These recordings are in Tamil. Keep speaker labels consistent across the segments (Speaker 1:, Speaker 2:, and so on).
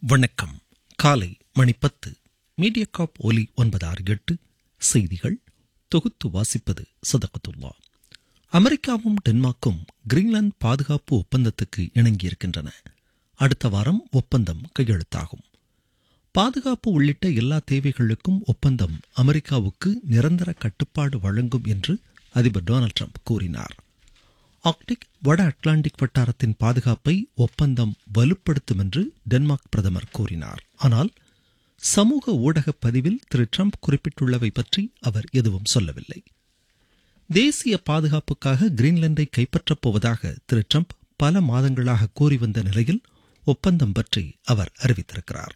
Speaker 1: வணக்கம் காலை மணி பத்து மீடியா காப் ஒலி ஒன்பது ஆறு எட்டு செய்திகள் தொகுத்து வாசிப்பது சதகத்துல்லா அமெரிக்காவும் டென்மார்க்கும் கிரீன்லாந்து பாதுகாப்பு ஒப்பந்தத்துக்கு இணங்கியிருக்கின்றன அடுத்த வாரம் ஒப்பந்தம் கையெழுத்தாகும் பாதுகாப்பு உள்ளிட்ட எல்லா தேவைகளுக்கும் ஒப்பந்தம் அமெரிக்காவுக்கு நிரந்தர கட்டுப்பாடு வழங்கும் என்று அதிபர் டொனால்ட் ட்ரம்ப் கூறினார் ஆர்க்டிக் வட அட்லாண்டிக் வட்டாரத்தின் பாதுகாப்பை ஒப்பந்தம் வலுப்படுத்தும் என்று டென்மார்க் பிரதமர் கூறினார் ஆனால் சமூக ஊடக பதிவில் திரு ட்ரம்ப் குறிப்பிட்டுள்ளவை பற்றி அவர் எதுவும் சொல்லவில்லை தேசிய பாதுகாப்புக்காக கிரீன்லாந்தை கைப்பற்றப் போவதாக திரு ட்ரம்ப் பல மாதங்களாக கூறி வந்த நிலையில் ஒப்பந்தம் பற்றி அவர் அறிவித்திருக்கிறார்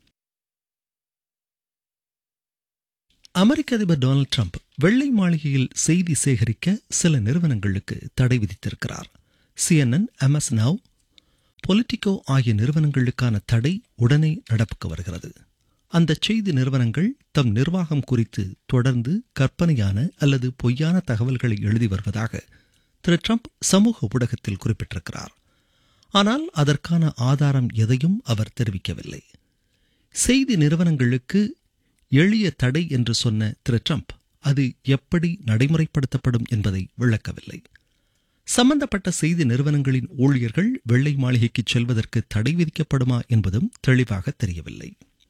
Speaker 1: அமெரிக்க அதிபர் டொனால்டு ட்ரம்ப் வெள்ளை மாளிகையில் செய்தி சேகரிக்க சில நிறுவனங்களுக்கு தடை விதித்திருக்கிறார் சிஎன்என் எம்எஸ் நவ் பொலிட்டிகோ ஆகிய நிறுவனங்களுக்கான தடை உடனே நடப்புக்கு வருகிறது அந்த செய்தி நிறுவனங்கள் தம் நிர்வாகம் குறித்து தொடர்ந்து கற்பனையான அல்லது பொய்யான தகவல்களை எழுதி வருவதாக திரு ட்ரம்ப் சமூக ஊடகத்தில் குறிப்பிட்டிருக்கிறார் ஆனால் அதற்கான ஆதாரம் எதையும் அவர் தெரிவிக்கவில்லை செய்தி நிறுவனங்களுக்கு எளிய தடை என்று சொன்ன திரு ட்ரம்ப் அது எப்படி நடைமுறைப்படுத்தப்படும் என்பதை விளக்கவில்லை சம்பந்தப்பட்ட செய்தி நிறுவனங்களின் ஊழியர்கள் வெள்ளை மாளிகைக்கு செல்வதற்கு தடை விதிக்கப்படுமா என்பதும் தெளிவாக தெரியவில்லை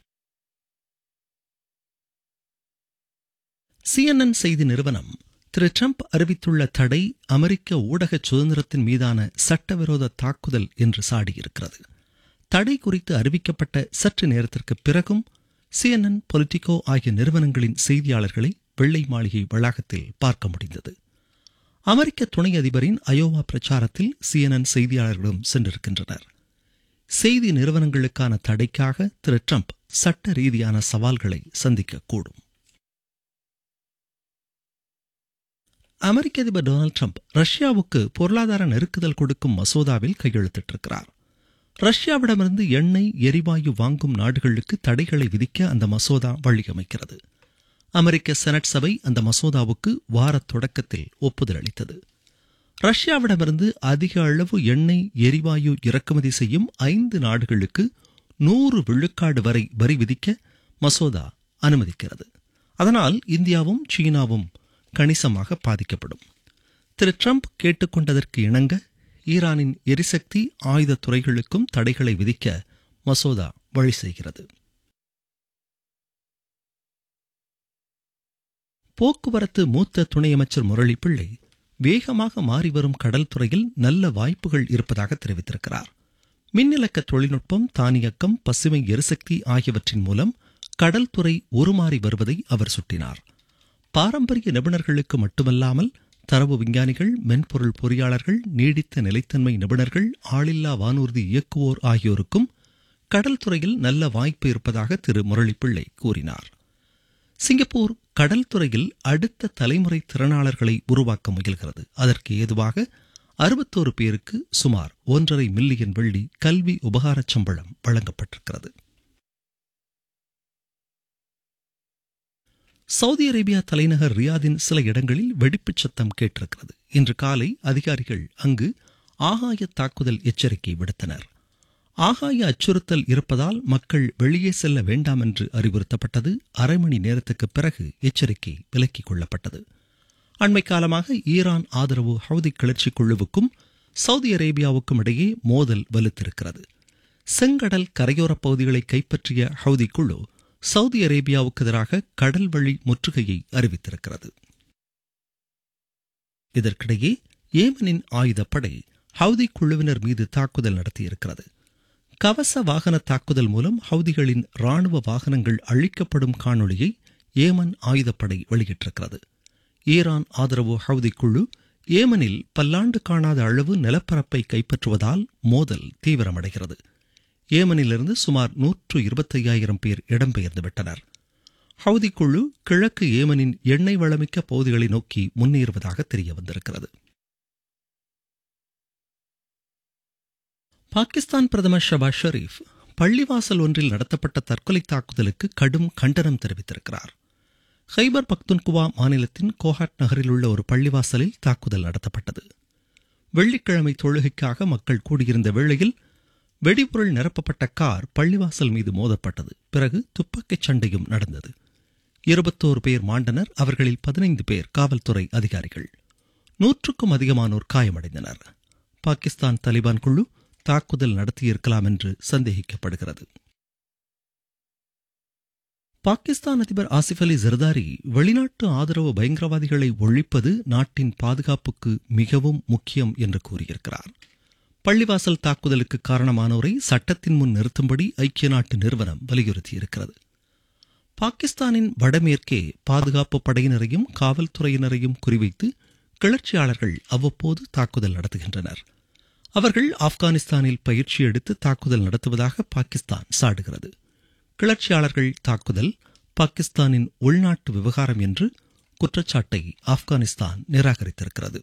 Speaker 1: சிஎன்என் செய்தி நிறுவனம் திரு ட்ரம்ப் அறிவித்துள்ள தடை அமெரிக்க ஊடக சுதந்திரத்தின் மீதான சட்டவிரோத தாக்குதல் என்று சாடியிருக்கிறது தடை குறித்து அறிவிக்கப்பட்ட சற்று நேரத்திற்கு பிறகும் சிஎன்என் பொலிட்டிகோ ஆகிய நிறுவனங்களின் செய்தியாளர்களை வெள்ளை மாளிகை வளாகத்தில் பார்க்க முடிந்தது அமெரிக்க துணை அதிபரின் அயோவா பிரச்சாரத்தில் சிஎன்என் செய்தியாளர்களும் சென்றிருக்கின்றனர் செய்தி நிறுவனங்களுக்கான தடைக்காக திரு ட்ரம்ப் சட்ட ரீதியான சவால்களை சந்திக்கக்கூடும் அமெரிக்க அதிபர் டொனால்டு ட்ரம்ப் ரஷ்யாவுக்கு பொருளாதார நெருக்குதல் கொடுக்கும் மசோதாவில் கையெழுத்திட்டிருக்கிறார் ரஷ்யாவிடமிருந்து எண்ணெய் எரிவாயு வாங்கும் நாடுகளுக்கு தடைகளை விதிக்க அந்த மசோதா வழியமைக்கிறது அமெரிக்க செனட் சபை அந்த மசோதாவுக்கு வார தொடக்கத்தில் ஒப்புதல் அளித்தது ரஷ்யாவிடமிருந்து அதிக அளவு எண்ணெய் எரிவாயு இறக்குமதி செய்யும் ஐந்து நாடுகளுக்கு நூறு விழுக்காடு வரை வரி விதிக்க மசோதா அனுமதிக்கிறது அதனால் இந்தியாவும் சீனாவும் கணிசமாக பாதிக்கப்படும் திரு ட்ரம்ப் கேட்டுக்கொண்டதற்கு இணங்க ஈரானின் எரிசக்தி ஆயுத துறைகளுக்கும் தடைகளை விதிக்க மசோதா வழி செய்கிறது போக்குவரத்து மூத்த துணை அமைச்சர் முரளி பிள்ளை வேகமாக மாறிவரும் கடல் துறையில் நல்ல வாய்ப்புகள் இருப்பதாக தெரிவித்திருக்கிறார் மின்னிலக்க தொழில்நுட்பம் தானியக்கம் பசுமை எரிசக்தி ஆகியவற்றின் மூலம் கடல் துறை உருமாறி வருவதை அவர் சுட்டினார் பாரம்பரிய நிபுணர்களுக்கு மட்டுமல்லாமல் தரவு விஞ்ஞானிகள் மென்பொருள் பொறியாளர்கள் நீடித்த நிலைத்தன்மை நிபுணர்கள் ஆளில்லா வானூர்தி இயக்குவோர் ஆகியோருக்கும் கடல் துறையில் நல்ல வாய்ப்பு இருப்பதாக திரு முரளிப்பிள்ளை கூறினார் சிங்கப்பூர் கடல் துறையில் அடுத்த தலைமுறை திறனாளர்களை உருவாக்க முயல்கிறது அதற்கு ஏதுவாக அறுபத்தோரு பேருக்கு சுமார் ஒன்றரை மில்லியன் வெள்ளி கல்வி உபகாரச் சம்பளம் வழங்கப்பட்டிருக்கிறது சவுதி அரேபியா தலைநகர் ரியாதின் சில இடங்களில் வெடிப்புச் சத்தம் கேட்டிருக்கிறது இன்று காலை அதிகாரிகள் அங்கு ஆகாய தாக்குதல் எச்சரிக்கை விடுத்தனர் ஆகாய அச்சுறுத்தல் இருப்பதால் மக்கள் வெளியே செல்ல வேண்டாம் என்று அறிவுறுத்தப்பட்டது அரை மணி நேரத்துக்கு பிறகு எச்சரிக்கை விலக்கிக் கொள்ளப்பட்டது அண்மை காலமாக ஈரான் ஆதரவு ஹவுதி கிளர்ச்சி குழுவுக்கும் சவுதி அரேபியாவுக்கும் இடையே மோதல் வலுத்திருக்கிறது செங்கடல் கரையோரப் பகுதிகளை கைப்பற்றிய ஹவுதி குழு சவுதி அரேபியாவுக்கு எதிராக கடல் வழி முற்றுகையை அறிவித்திருக்கிறது இதற்கிடையே ஏமனின் ஆயுதப்படை ஹவுதி குழுவினர் மீது தாக்குதல் நடத்தியிருக்கிறது கவச வாகன தாக்குதல் மூலம் ஹவுதிகளின் ராணுவ வாகனங்கள் அழிக்கப்படும் காணொளியை ஏமன் ஆயுதப்படை வெளியிட்டிருக்கிறது ஈரான் ஆதரவு ஹவுதி குழு ஏமனில் பல்லாண்டு காணாத அளவு நிலப்பரப்பை கைப்பற்றுவதால் மோதல் தீவிரமடைகிறது ஏமனிலிருந்து சுமார் நூற்று இருபத்தையாயிரம் பேர் இடம்பெயர்ந்து விட்டனர் ஹவுதி குழு கிழக்கு ஏமனின் எண்ணெய் வளமிக்க பகுதிகளை நோக்கி முன்னேறுவதாக தெரிய வந்திருக்கிறது பாகிஸ்தான் பிரதமர் ஷபாஸ் ஷெரீப் பள்ளிவாசல் ஒன்றில் நடத்தப்பட்ட தற்கொலை தாக்குதலுக்கு கடும் கண்டனம் தெரிவித்திருக்கிறார் ஹைபர் பக்துன்குவா மாநிலத்தின் கோஹாட் நகரில் உள்ள ஒரு பள்ளிவாசலில் தாக்குதல் நடத்தப்பட்டது வெள்ளிக்கிழமை தொழுகைக்காக மக்கள் கூடியிருந்த வேளையில் வெடிபொருள் நிரப்பப்பட்ட கார் பள்ளிவாசல் மீது மோதப்பட்டது பிறகு துப்பாக்கிச் சண்டையும் நடந்தது இருபத்தோரு பேர் மாண்டனர் அவர்களில் பதினைந்து பேர் காவல்துறை அதிகாரிகள் நூற்றுக்கும் அதிகமானோர் காயமடைந்தனர் பாகிஸ்தான் தலிபான் குழு தாக்குதல் நடத்தியிருக்கலாம் என்று சந்தேகிக்கப்படுகிறது பாகிஸ்தான் அதிபர் ஆசிப் அலி ஜர்தாரி வெளிநாட்டு ஆதரவு பயங்கரவாதிகளை ஒழிப்பது நாட்டின் பாதுகாப்புக்கு மிகவும் முக்கியம் என்று கூறியிருக்கிறார் பள்ளிவாசல் தாக்குதலுக்கு காரணமானோரை சட்டத்தின் முன் நிறுத்தும்படி ஐக்கிய நாட்டு நிறுவனம் வலியுறுத்தியிருக்கிறது பாகிஸ்தானின் வடமேற்கே பாதுகாப்பு படையினரையும் காவல்துறையினரையும் குறிவைத்து கிளர்ச்சியாளர்கள் அவ்வப்போது தாக்குதல் நடத்துகின்றனர் அவர்கள் ஆப்கானிஸ்தானில் பயிற்சி எடுத்து தாக்குதல் நடத்துவதாக பாகிஸ்தான் சாடுகிறது கிளர்ச்சியாளர்கள் தாக்குதல் பாகிஸ்தானின் உள்நாட்டு விவகாரம் என்று குற்றச்சாட்டை ஆப்கானிஸ்தான் நிராகரித்திருக்கிறது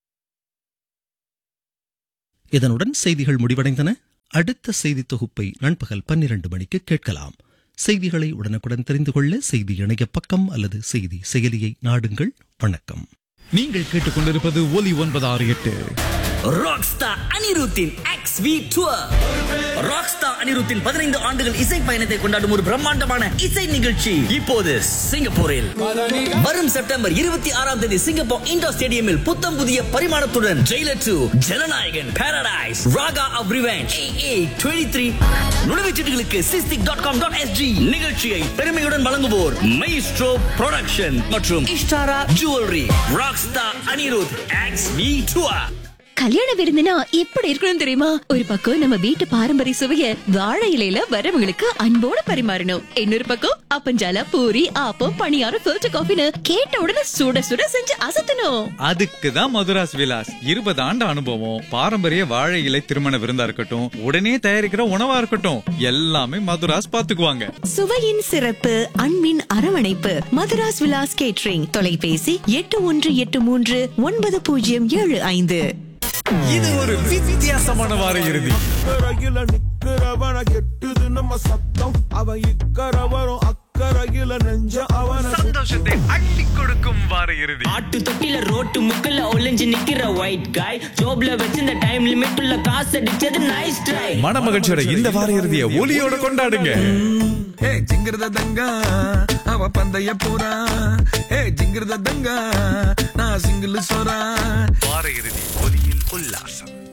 Speaker 1: இதனுடன் செய்திகள் முடிவடைந்தன அடுத்த செய்தி தொகுப்பை நண்பகல் பன்னிரண்டு மணிக்கு கேட்கலாம் செய்திகளை உடனுக்குடன் தெரிந்து கொள்ள செய்தி இணைய பக்கம் அல்லது செய்தி செயலியை நாடுங்கள் வணக்கம்
Speaker 2: நீங்கள் கேட்டுக்கொண்டிருப்பது ஒலி ஒன்பது ஆறு எட்டு
Speaker 3: ராக்ஸ்டார் அனிருத்தின் எக்ஸ் வி டூர் ராக்ஸ்டார் அனிருத்தின் பதினைந்து ஆண்டுகள் இசை பயணத்தை கொண்டாடும் ஒரு பிரம்மாண்டமான இசை நிகழ்ச்சி இப்போது சிங்கப்பூரில் வரும் செப்டம்பர் இருபத்தி ஆறாம் தேதி சிங்கப்பூர் இண்டோர் ஸ்டேடியமில் புத்தம் புதிய பரிமாணத்துடன் Jailer two Jananayagan paradise raga of revenge A twenty three நுழைவுச்சீட்டுகளுக்கு Sistic dot com dot SG நிகழ்ச்சியை பெருமையுடன் வழங்குவோர் மைஸ்ட்ரோ ப்ரொடக்ஷன் மற்றும் Ishtaara jewellery rockstar Anirudh X V tour
Speaker 4: கல்யாண விருந்துனா எப்படி இருக்கணும் தெரியுமா ஒரு பக்கம் நம்ம வீட்டு பாரம்பரிய சுவைய வாழை இலையில வரவங்களுக்கு அன்போட பரிமாறணும் இன்னொரு பக்கம் அப்பஞ்சால பூரி ஆப்பம் பணியாரம் ஃபில்டர் காஃபின்னு கேட்ட உடனே சுட சுட செஞ்சு அசத்தணும்
Speaker 2: அதுக்கு தான் மதுராஸ் விலாஸ் இருபது ஆண்டு அனுபவம் பாரம்பரிய வாழை இலை திருமண விருந்தா இருக்கட்டும் உடனே தயாரிக்கிற உணவா இருக்கட்டும் எல்லாமே மதுராஸ் பாத்துக்குவாங்க
Speaker 5: சுவையின் சிறப்பு அன்பின் அரவணைப்பு மதுராஸ் விலாஸ் கேட்ரிங் தொலைபேசி எட்டு ஒன்று எட்டு மூன்று ஒன்பது பூஜ்ஜியம் ஏழு ஐந்து
Speaker 2: இது ஒரு வித்தியாசமான வார இறுதி
Speaker 6: அக்கறையில நிக்கிறவன கெட்டுது நம்ம சத்தம் அவன் இக்கரை வரும் அக்கறையில நெஞ்ச அவன
Speaker 2: சந்தோஷத்தை அள்ளி கொடுக்கும் வார இறுதி
Speaker 7: ஆட்டு தொட்டில ரோட்டு முக்கல்ல ஒளிஞ்சு நிக்கிற ஒயிட் காய் ஜோப்ல வச்சிருந்த டைம் லிமிட் உள்ள காசு அடிச்சது நைஸ் ட்ரை
Speaker 2: மன மகிழ்ச்சியோட இந்த வார இறுதியை ஒலியோட கொண்டாடுங்க
Speaker 6: ஏ ஜிங்கிரத தங்கா அவ பந்தய போறா ஏ ஜிங்கிரத தங்கா நான் சிங்கிள் சோறா
Speaker 2: வார இறுதி ஒலியில் உல்லாசம்